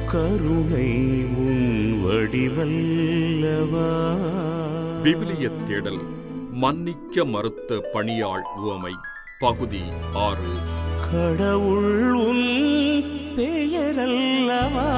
கருணை உன் வடிவல்லவா விவிலிய தேடல் மன்னிக்க மறுத்த பணியாள் உவமை பகுதி ஆறு கடவுள் உன் பெயரல்லவா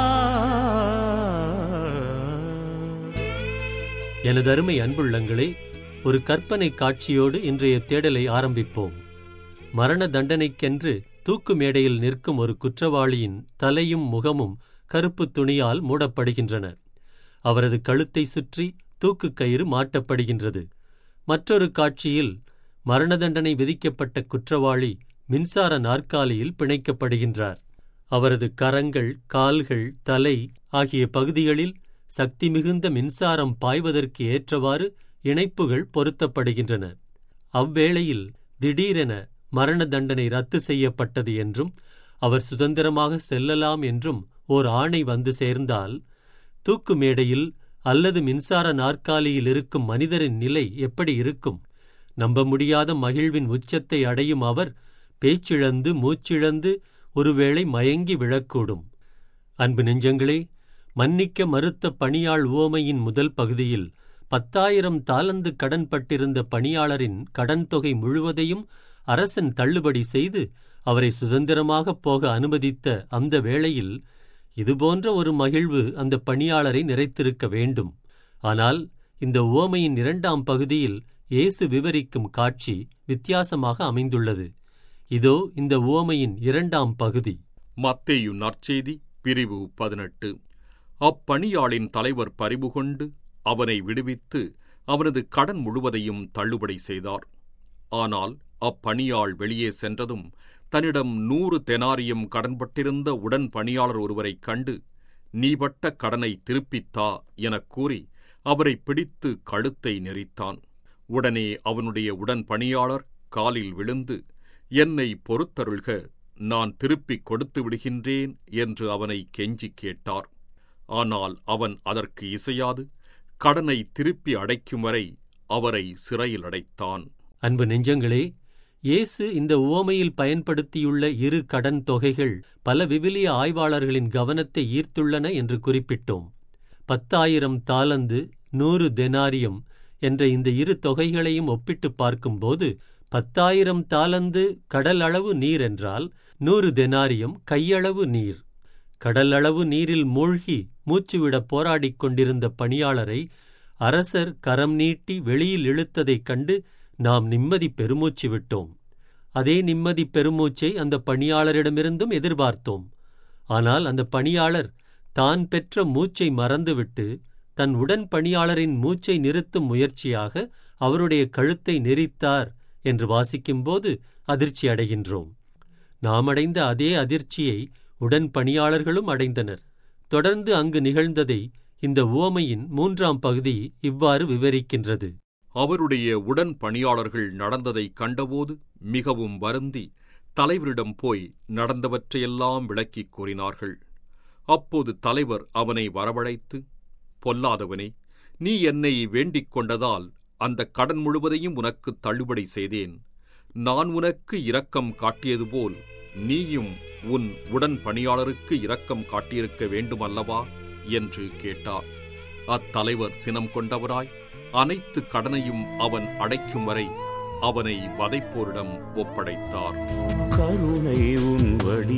எனது அருமை அன்புள்ளங்களே ஒரு கற்பனை காட்சியோடு இன்றைய தேடலை ஆரம்பிப்போம் மரண தண்டனைக்கென்று தூக்கு மேடையில் நிற்கும் ஒரு குற்றவாளியின் தலையும் முகமும் கருப்பு துணியால் மூடப்படுகின்றன அவரது கழுத்தை சுற்றி தூக்கு கயிறு மாட்டப்படுகின்றது மற்றொரு காட்சியில் மரண தண்டனை விதிக்கப்பட்ட குற்றவாளி மின்சார நாற்காலியில் பிணைக்கப்படுகின்றார் அவரது கரங்கள் கால்கள் தலை ஆகிய பகுதிகளில் சக்தி மிகுந்த மின்சாரம் பாய்வதற்கு ஏற்றவாறு இணைப்புகள் பொருத்தப்படுகின்றன அவ்வேளையில் திடீரென மரண தண்டனை ரத்து செய்யப்பட்டது என்றும் அவர் சுதந்திரமாக செல்லலாம் என்றும் ஓர் ஆணை வந்து சேர்ந்தால் தூக்கு மேடையில் அல்லது மின்சார நாற்காலியில் இருக்கும் மனிதரின் நிலை எப்படி இருக்கும் நம்ப முடியாத மகிழ்வின் உச்சத்தை அடையும் அவர் பேச்சிழந்து மூச்சிழந்து ஒருவேளை மயங்கி விழக்கூடும் அன்பு நெஞ்சங்களே மன்னிக்க மறுத்த பணியாள் உவமையின் முதல் பகுதியில் பத்தாயிரம் தாலந்து கடன் பட்டிருந்த பணியாளரின் கடன் தொகை முழுவதையும் அரசன் தள்ளுபடி செய்து அவரை சுதந்திரமாகப் போக அனுமதித்த அந்த வேளையில் இதுபோன்ற ஒரு மகிழ்வு அந்த பணியாளரை நிறைத்திருக்க வேண்டும் ஆனால் இந்த உவமையின் இரண்டாம் பகுதியில் இயேசு விவரிக்கும் காட்சி வித்தியாசமாக அமைந்துள்ளது இதோ இந்த உவமையின் இரண்டாம் பகுதி மத்தேயு நற்செய்தி பிரிவு பதினெட்டு அப்பணியாளின் தலைவர் பரிவு கொண்டு அவனை விடுவித்து அவனது கடன் முழுவதையும் தள்ளுபடி செய்தார் ஆனால் அப்பணியாள் வெளியே சென்றதும் தன்னிடம் நூறு தெனாரியம் கடன்பட்டிருந்த உடன் பணியாளர் ஒருவரைக் கண்டு நீ பட்ட கடனை திருப்பித்தா எனக் கூறி அவரை பிடித்து கழுத்தை நெரித்தான் உடனே அவனுடைய உடன் பணியாளர் காலில் விழுந்து என்னை பொறுத்தருள்க நான் திருப்பிக் கொடுத்து விடுகின்றேன் என்று அவனை கெஞ்சிக் கேட்டார் ஆனால் அவன் அதற்கு இசையாது கடனை திருப்பி அடைக்கும் வரை அவரை சிறையில் அடைத்தான் அன்பு நெஞ்சங்களே இயேசு இந்த உவமையில் பயன்படுத்தியுள்ள இரு கடன் தொகைகள் பல விவிலிய ஆய்வாளர்களின் கவனத்தை ஈர்த்துள்ளன என்று குறிப்பிட்டோம் பத்தாயிரம் தாலந்து நூறு தெனாரியம் என்ற இந்த இரு தொகைகளையும் ஒப்பிட்டுப் பார்க்கும்போது பத்தாயிரம் தாலந்து கடல் அளவு நீர் என்றால் நூறு தெனாரியம் கையளவு நீர் கடல் அளவு நீரில் மூழ்கி மூச்சுவிட போராடிக் கொண்டிருந்த பணியாளரை அரசர் கரம் நீட்டி வெளியில் இழுத்ததைக் கண்டு நாம் நிம்மதி பெருமூச்சு விட்டோம் அதே நிம்மதி பெருமூச்சை அந்த பணியாளரிடமிருந்தும் எதிர்பார்த்தோம் ஆனால் அந்த பணியாளர் தான் பெற்ற மூச்சை மறந்துவிட்டு தன் உடன் பணியாளரின் மூச்சை நிறுத்தும் முயற்சியாக அவருடைய கழுத்தை நெரித்தார் என்று வாசிக்கும்போது அதிர்ச்சி அடைகின்றோம் நாம் அடைந்த அதே அதிர்ச்சியை உடன் பணியாளர்களும் அடைந்தனர் தொடர்ந்து அங்கு நிகழ்ந்ததை இந்த உவமையின் மூன்றாம் பகுதி இவ்வாறு விவரிக்கின்றது அவருடைய உடன் பணியாளர்கள் நடந்ததைக் கண்டபோது மிகவும் வருந்தி தலைவரிடம் போய் நடந்தவற்றையெல்லாம் விளக்கிக் கூறினார்கள் அப்போது தலைவர் அவனை வரவழைத்து பொல்லாதவனே நீ என்னை வேண்டிக் கொண்டதால் அந்த கடன் முழுவதையும் உனக்கு தள்ளுபடி செய்தேன் நான் உனக்கு இரக்கம் காட்டியது போல் நீயும் உன் உடன் பணியாளருக்கு இரக்கம் காட்டியிருக்க வேண்டுமல்லவா என்று கேட்டார் அத்தலைவர் சினம் கொண்டவராய் அனைத்து கடனையும் அவன் அடைக்கும் வரை அவனை வதைப்போரிடம் ஒப்படைத்தார் கருணை உன்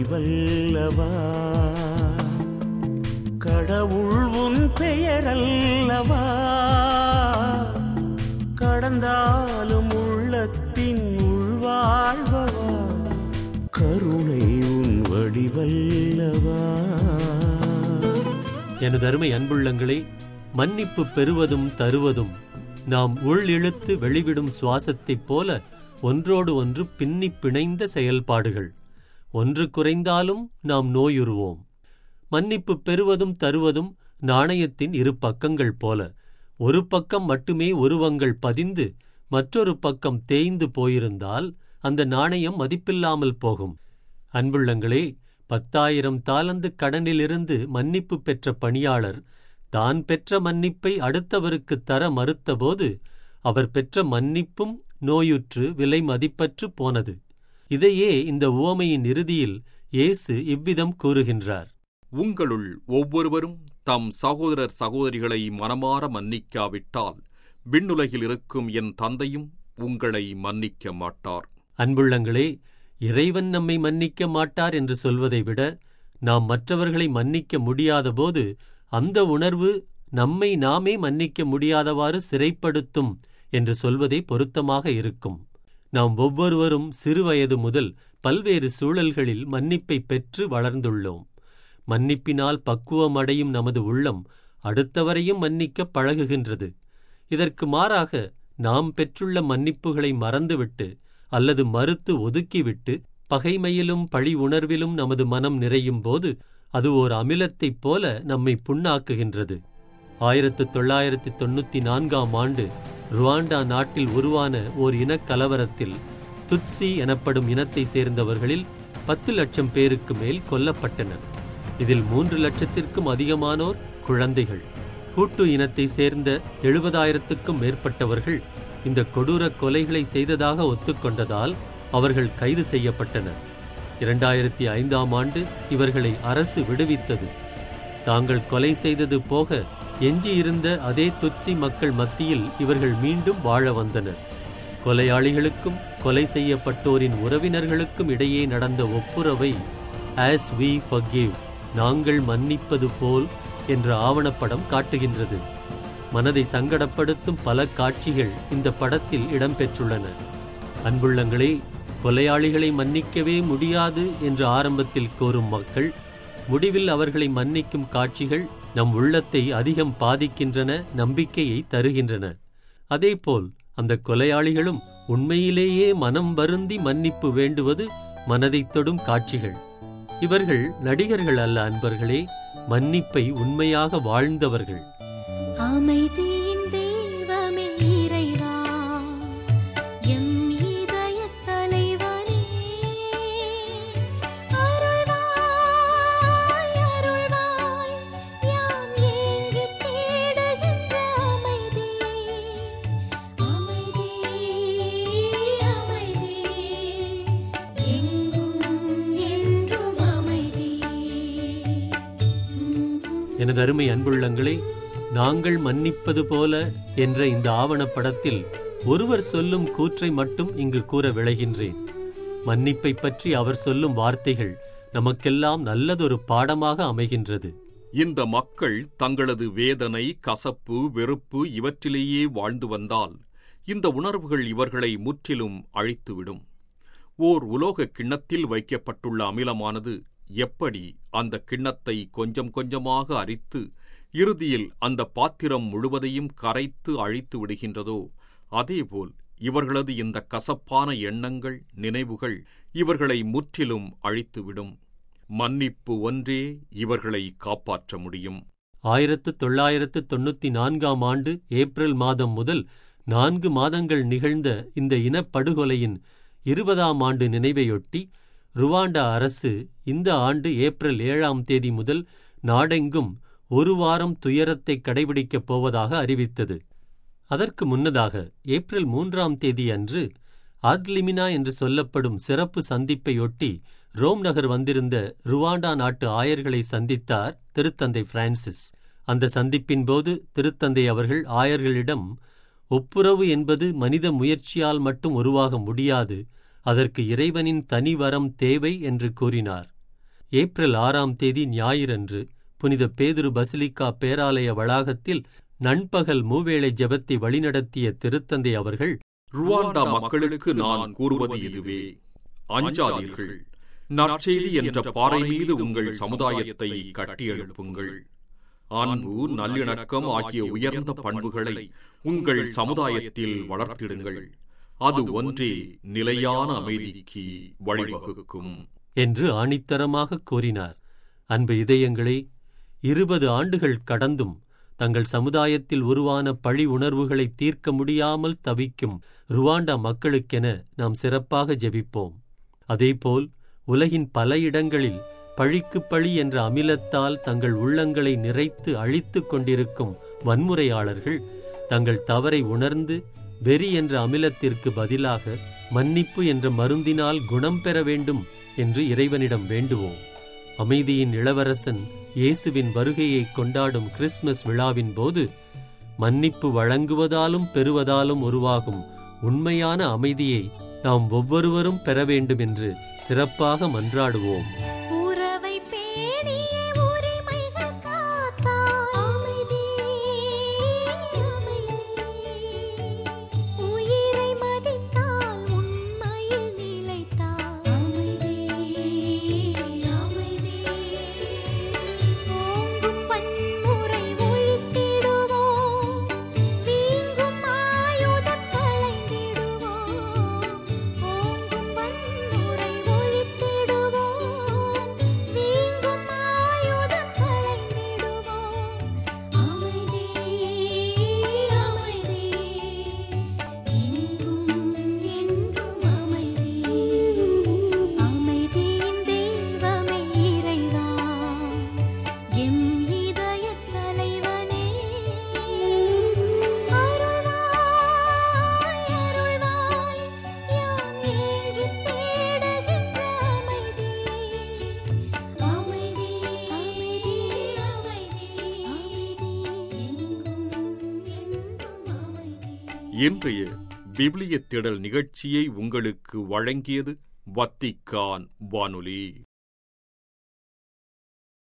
வடிவல்லவா கடவுள் உன் பெயரல்லவா கடந்தாலும் உள்ளத்தின் உள்வாழ்வா கருணை உன் வடிவல்லவா எனது அருமை அன்புள்ளங்களே மன்னிப்பு பெறுவதும் தருவதும் நாம் உள் இழுத்து வெளிவிடும் சுவாசத்தைப் போல ஒன்றோடு ஒன்று பின்னிப் பிணைந்த செயல்பாடுகள் ஒன்று குறைந்தாலும் நாம் நோயுறுவோம் மன்னிப்பு பெறுவதும் தருவதும் நாணயத்தின் இரு பக்கங்கள் போல ஒரு பக்கம் மட்டுமே உருவங்கள் பதிந்து மற்றொரு பக்கம் தேய்ந்து போயிருந்தால் அந்த நாணயம் மதிப்பில்லாமல் போகும் அன்புள்ளங்களே பத்தாயிரம் தாலந்து கடனிலிருந்து மன்னிப்பு பெற்ற பணியாளர் தான் பெற்ற மன்னிப்பை அடுத்தவருக்கு தர மறுத்தபோது அவர் பெற்ற மன்னிப்பும் நோயுற்று விலை மதிப்பற்று போனது இதையே இந்த உவமையின் இறுதியில் இயேசு இவ்விதம் கூறுகின்றார் உங்களுள் ஒவ்வொருவரும் தம் சகோதரர் சகோதரிகளை மனமார மன்னிக்காவிட்டால் விண்ணுலகில் இருக்கும் என் தந்தையும் உங்களை மன்னிக்க மாட்டார் அன்புள்ளங்களே இறைவன் நம்மை மன்னிக்க மாட்டார் என்று சொல்வதை விட நாம் மற்றவர்களை மன்னிக்க முடியாதபோது அந்த உணர்வு நம்மை நாமே மன்னிக்க முடியாதவாறு சிறைப்படுத்தும் என்று சொல்வதே பொருத்தமாக இருக்கும் நாம் ஒவ்வொருவரும் சிறுவயது முதல் பல்வேறு சூழல்களில் மன்னிப்பை பெற்று வளர்ந்துள்ளோம் மன்னிப்பினால் பக்குவமடையும் நமது உள்ளம் அடுத்தவரையும் மன்னிக்க பழகுகின்றது இதற்கு மாறாக நாம் பெற்றுள்ள மன்னிப்புகளை மறந்துவிட்டு அல்லது மறுத்து ஒதுக்கிவிட்டு பகைமையிலும் பழி உணர்விலும் நமது மனம் நிறையும் போது அது ஓர் அமிலத்தைப் போல நம்மை புண்ணாக்குகின்றது ஆயிரத்து தொள்ளாயிரத்து தொண்ணூத்தி நான்காம் ஆண்டு ருவாண்டா நாட்டில் உருவான ஓர் இனக்கலவரத்தில் துட்சி எனப்படும் இனத்தை சேர்ந்தவர்களில் பத்து லட்சம் பேருக்கு மேல் கொல்லப்பட்டனர் இதில் மூன்று லட்சத்திற்கும் அதிகமானோர் குழந்தைகள் ஹூட்டு இனத்தை சேர்ந்த எழுபதாயிரத்துக்கும் மேற்பட்டவர்கள் இந்த கொடூர கொலைகளை செய்ததாக ஒத்துக்கொண்டதால் அவர்கள் கைது செய்யப்பட்டனர் இரண்டாயிரத்தி ஐந்தாம் ஆண்டு இவர்களை அரசு விடுவித்தது தாங்கள் கொலை செய்தது போக எஞ்சியிருந்த அதே துட்சி மக்கள் மத்தியில் இவர்கள் மீண்டும் வாழ வந்தனர் கொலையாளிகளுக்கும் கொலை செய்யப்பட்டோரின் உறவினர்களுக்கும் இடையே நடந்த ஒப்புரவை ஆஸ் வி forgive நாங்கள் மன்னிப்பது போல் என்ற ஆவணப்படம் காட்டுகின்றது மனதை சங்கடப்படுத்தும் பல காட்சிகள் இந்த படத்தில் இடம்பெற்றுள்ளன அன்புள்ளங்களே கொலையாளிகளை மன்னிக்கவே முடியாது என்று ஆரம்பத்தில் கோரும் மக்கள் முடிவில் அவர்களை மன்னிக்கும் காட்சிகள் நம் உள்ளத்தை அதிகம் பாதிக்கின்றன நம்பிக்கையை தருகின்றன அதேபோல் அந்த கொலையாளிகளும் உண்மையிலேயே மனம் வருந்தி மன்னிப்பு வேண்டுவது மனதைத் தொடும் காட்சிகள் இவர்கள் நடிகர்கள் அல்ல அன்பர்களே மன்னிப்பை உண்மையாக வாழ்ந்தவர்கள் அமைதியின் தெய்வமே இறைவா எம் இதயத் தலைவனே அருள்வாய் அருள்வாய் யாம் ஏங்கித் தேடுகின்ற அமைதி அமைதி அமைதி எங்கும் என்றும் அமைதி எனது அருமை அன்புள்ளங்களே நாங்கள் மன்னிப்பது போல என்ற இந்த ஆவணப்படத்தில் ஒருவர் சொல்லும் கூற்றை மட்டும் இங்கு கூற விளைகின்றேன் மன்னிப்பை பற்றி அவர் சொல்லும் வார்த்தைகள் நமக்கெல்லாம் நல்லதொரு பாடமாக அமைகின்றது இந்த மக்கள் தங்களது வேதனை கசப்பு வெறுப்பு இவற்றிலேயே வாழ்ந்து வந்தால் இந்த உணர்வுகள் இவர்களை முற்றிலும் அழித்துவிடும் ஓர் உலோக கிண்ணத்தில் வைக்கப்பட்டுள்ள அமிலமானது எப்படி அந்த கிண்ணத்தை கொஞ்சம் கொஞ்சமாக அரித்து இறுதியில் அந்த பாத்திரம் முழுவதையும் கரைத்து அழித்து விடுகின்றதோ அதேபோல் இவர்களது இந்த கசப்பான எண்ணங்கள் நினைவுகள் இவர்களை முற்றிலும் அழித்துவிடும் மன்னிப்பு ஒன்றே இவர்களை காப்பாற்ற முடியும் ஆயிரத்து தொள்ளாயிரத்து தொண்ணூத்தி நான்காம் ஆண்டு ஏப்ரல் மாதம் முதல் நான்கு மாதங்கள் நிகழ்ந்த இந்த இனப்படுகொலையின் இருபதாம் ஆண்டு நினைவையொட்டி ருவாண்டா அரசு இந்த ஆண்டு ஏப்ரல் ஏழாம் தேதி முதல் நாடெங்கும் ஒரு வாரம் துயரத்தை கடைபிடிக்கப் போவதாக அறிவித்தது அதற்கு முன்னதாக ஏப்ரல் மூன்றாம் தேதி அன்று ஆத்லிமினா என்று சொல்லப்படும் சிறப்பு சந்திப்பையொட்டி ரோம் நகர் வந்திருந்த ருவாண்டா நாட்டு ஆயர்களை சந்தித்தார் திருத்தந்தை பிரான்சிஸ் அந்த சந்திப்பின் போது திருத்தந்தை அவர்கள் ஆயர்களிடம் ஒப்புரவு என்பது மனித முயற்சியால் மட்டும் உருவாக முடியாது அதற்கு இறைவனின் தனிவரம் தேவை என்று கூறினார் ஏப்ரல் ஆறாம் தேதி ஞாயிறன்று புனித பேதுரு பசிலிக்கா பேராலய வளாகத்தில் நண்பகல் மூவேளை ஜெபத்தை வழிநடத்திய திருத்தந்தை அவர்கள் ருவாண்டா மக்களுக்கு நான் கூறுவது இதுவே அஞ்சாதீர்கள் நற்செய்தி என்ற பாறை மீது உங்கள் சமுதாயத்தை கட்டியெழுப்புங்கள் அன்பு நல்லிணக்கம் ஆகிய உயர்ந்த பண்புகளை உங்கள் சமுதாயத்தில் வளர்த்திடுங்கள் அது ஒன்றே நிலையான அமைதிக்கு வழிவகுக்கும் என்று ஆணித்தரமாக கூறினார் அன்பு இதயங்களே இருபது ஆண்டுகள் கடந்தும் தங்கள் சமுதாயத்தில் உருவான பழி உணர்வுகளை தீர்க்க முடியாமல் தவிக்கும் ருவாண்டா மக்களுக்கென நாம் சிறப்பாக ஜெபிப்போம் அதேபோல் உலகின் பல இடங்களில் பழிக்கு பழி என்ற அமிலத்தால் தங்கள் உள்ளங்களை நிறைத்து அழித்துக் கொண்டிருக்கும் வன்முறையாளர்கள் தங்கள் தவறை உணர்ந்து வெறி என்ற அமிலத்திற்கு பதிலாக மன்னிப்பு என்ற மருந்தினால் குணம் பெற வேண்டும் என்று இறைவனிடம் வேண்டுவோம் அமைதியின் இளவரசன் இயேசுவின் வருகையை கொண்டாடும் கிறிஸ்மஸ் விழாவின் போது மன்னிப்பு வழங்குவதாலும் பெறுவதாலும் உருவாகும் உண்மையான அமைதியை நாம் ஒவ்வொருவரும் பெற வேண்டும் என்று சிறப்பாக மன்றாடுவோம் உறவை பேணிய உரிமைகள் காத்தாய் அமைதி அமைதி உயிரை மதித்தால் உண்மையில் நிலைத்தாய் அமைதி அமைதி ஓங்கும் வன்முறை ஒழித்திடுவோம் வீங்கும் ஆயுதம் களைந்திடுவோம் ஓங்கும் வன்முறை ஒழித்திடுவோம் வீங்கும் ஆயுதம் களைந்திடுவோம் அமைதி அமைதி எங்கும் என்றும் அமைதி அமைதியின் தெய்வமே இறைவா எம் இதயத் தலைவனே அருள்வாய் அருள்வாய் யாம் ஏங்கித் தேடுகின்ற அமைதி அமைதி அமைதி அமைதி அமைதி எங்கும் என்றும் அமைதி இன்றைய விவிலிய தேடல் நிகழ்ச்சியை உங்களுக்கு வழங்கியது வத்திக்கான் வானொலி